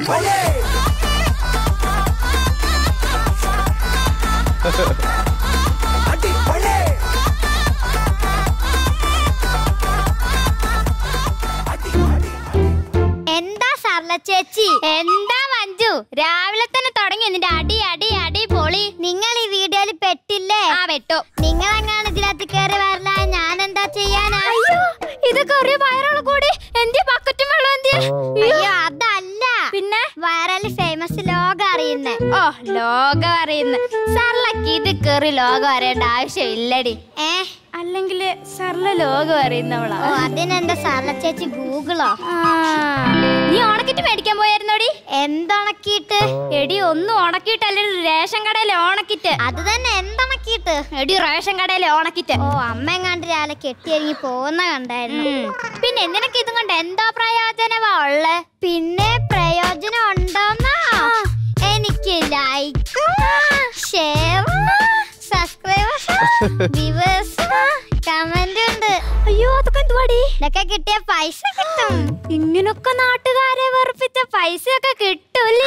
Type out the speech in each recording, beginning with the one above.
എന്താ സർല ചേച്ചി എന്താ മഞ്ജു രാവിലെ തന്നെ തുടങ്ങി നിന്റെ അടി അടി അടി പൊളി നിങ്ങൾ ഈ വീഡിയോയിൽ പെട്ടില്ലേ ആ പെട്ടു നിങ്ങൾ എങ്ങാണ് ഇതിനകത്ത് കയറി വരല ഞാൻ എന്താ ചെയ്യാനാ അയ്യോ ഇതൊക്കെ ഒരു വയറുള്ള കൂടി എന്റെ ബക്കറ്റും വെള്ളം എന്തിയെ അയ്യോ അതല്ല പിന്നെ വൈറൽ ഫേമസ് ലോകം അറിയുന്നേ ഓ ലോകം അറിയുന്ന സർലക്ക് ഇത് കയറി ലോകം അറിയേണ്ട ആവശ്യമില്ലടി ഏ അല്ലെങ്കിൽ സർല ലോകം അറിയുന്നവളാ ഓ അതിനെന്താ സർല ചേച്ചി ഗൂഗിളോ നീ ഉണക്കിട്ട് മേടിക്കാൻ പോയായിരുന്നോടി എന്തുണക്കിയിട്ട് എടി ഒന്നും ഉണക്കിയിട്ടല്ല റേഷൻ കടയിലെ ഉണക്കിട്ട് അത് തന്നെ എന്തുണക്കിയിട്ട് എടി റേഷൻ കടയിലെ ഉണക്കിട്ട് ഓ അമ്മ എങ്ങാണ്ട് രാവിലെ കെട്ടിയൊരുങ്ങി പോകുന്ന കണ്ടായിരുന്നു പിന്നെ നിനക്ക് ഇതും കൊണ്ട് എന്താ പ്രയോജനമാ ഉള്ളേ പിന്നെ പ്രയോജനം ഉണ്ടോന്നാ എനിക്ക് like share subscribers viewers comment ഉണ്ട് അയ്യോ അതൊക്കെ എന്തുവാടി ഇതൊക്കെ കിട്ടിയ പൈസ കിട്ടും ഇങ്ങനൊക്കെ നാട്ടുകാരെ വെറുപ്പിച്ച പൈസയൊക്കെ കിട്ടൂല്ലേ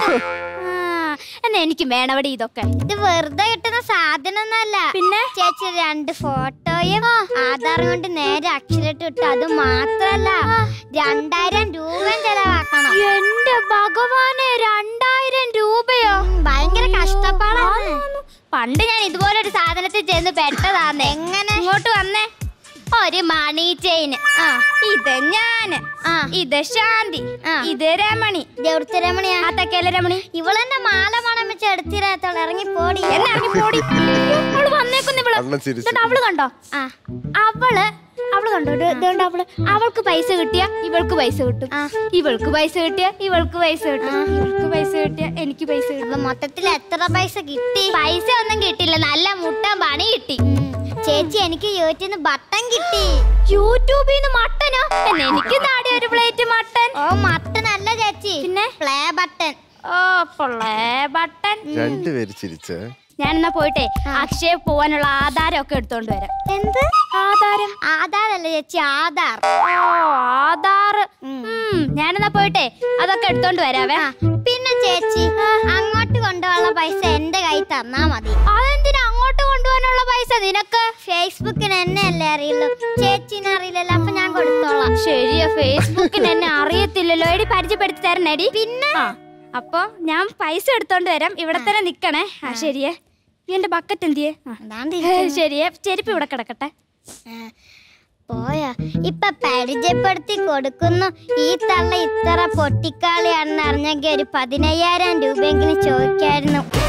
എന്നാ എനിക്ക് വേണവടി ഇതൊക്കെ ഇത് വെറുതെ കിട്ടുന്ന സാധനമൊന്നല്ല പിന്നെ ചേച്ചി രണ്ട് ഫോട്ടോയും ആധാർ കൊണ്ട് നേരെ അക്ഷരട്ട് ഇട്ട് അത് മാത്രല്ല രണ്ടായിരം രൂപയും ചെലവാക്കണം എന്റെ ഭഗവാനെ രണ്ടായിരം രൂപയോ ഭയങ്കര കഷ്ടപ്പാടാണ് പണ്ട് ഞാൻ ഇതുപോലെ ഒരു സാധനത്തിൽ ചെന്ന് പെട്ടതാന്ന് എങ്ങനെ ഇങ്ങോട്ട് വന്നേ ഒരു മണി ചെയിൻ ആ ഇത് ഞാന് ആ ഇത് ശാന്തി ഇത് രമണി എവിടുത്തെ രമണിയാ ആ തെക്കേലെ രമണി ഇവളെന്നെ മാല മണം വെച്ച് എടുത്തിരാത്തോളം ഇറങ്ങി പോടി എന്നെ ഇറങ്ങി പോടി അവള് വന്നേക്കുന്നു ഇവള് അണ്ണൻ ചിരിച്ചു. ഇതുണ്ട് അവള് കണ്ടോ ആ അവള് അവള് കണ്ടോ ഇത് ഇതുകൊണ്ട് അവള് അവൾക്ക് പൈസ കിട്ടിയ ഇവൾക്ക് പൈസ കിട്ടും ഇവൾക്ക് പൈസ കിട്ടിയ ഇവൾക്ക് പൈസ കിട്ടും ഇവൾക്ക് പൈസ കിട്ടിയ എനിക്ക് പൈസ കിട്ടും മൊത്തത്തിൽ എത്ര പൈസ കിട്ടി പൈസ ഒന്നും കിട്ടില്ല നല്ല മുട്ട പണി കിട്ടി ചേച്ചി എനിക്ക് യൂട്യൂബിൽ ബട്ടൺ കിട്ടി യൂട്യൂബിൽ നിന്ന് മട്ടനോ പിന്നെ എനിക്ക് നാടി ഒരു പ്ലേറ്റ് മട്ടൻ ഓ മട്ടൻ അല്ല ചേച്ചി പിന്നെ പ്ലേ ബട്ടൺ ഓ പ്ലേ ബട്ടൺ രണ്ടുപേര് ചിരിച്ചേ ഞാൻ എന്നാ പോയിട്ടെ അക്ഷയ പോവാനുള്ള ആധാരം ഒക്കെ എടുത്തോണ്ട് വരാം എന്ത് ആധാരം ആധാരല്ല ചേച്ചി ആധാർ ഓ ആധാർ ഞാനെന്നാ പോയിട്ടെ അതൊക്കെ എടുത്തോണ്ട് വരാവേ പിന്നെ ചേച്ചി അങ്ങോട്ട് കൊണ്ടുപോകാനുള്ള പൈസ എന്റെ കൈ തന്നാ മതി അതെന്തിനാ അങ്ങോട്ട് കൊണ്ടുപോകാനുള്ള പൈസ നിനക്ക് ഫേസ്ബുക്കിന് എന്നെ അല്ലേ അറിയുള്ളൂ ചേച്ചിനെ അറിയില്ലല്ലോ അപ്പൊ ഞാൻ കൊടുത്തോളാം ശരിയാ ഫേസ്ബുക്കിന് എന്നെ അറിയത്തില്ലല്ലോ എടി പരിചയപ്പെടുത്തി തരണേടി പിന്നെ അപ്പൊ ഞാൻ പൈസ എടുത്തോണ്ട് വരാം ഇവിടെ തന്നെ നിക്കണേ ആ ശരിയേ ഈ എന്റെ ബക്കറ്റ് എന്തിയേ ശരിയേ ചെരുപ്പ് ഇവിടെ കിടക്കട്ടെ പോയാ ഇപ്പൊ പരിചയപ്പെടുത്തി കൊടുക്കുന്നു ഈ തള്ള ഇത്ര പൊട്ടിക്കാളിയാണെന്ന് അറിഞ്ഞെങ്കിൽ ഒരു പതിനയ്യായിരം രൂപയെങ്കിലും ചോദിക്കായിരുന്നു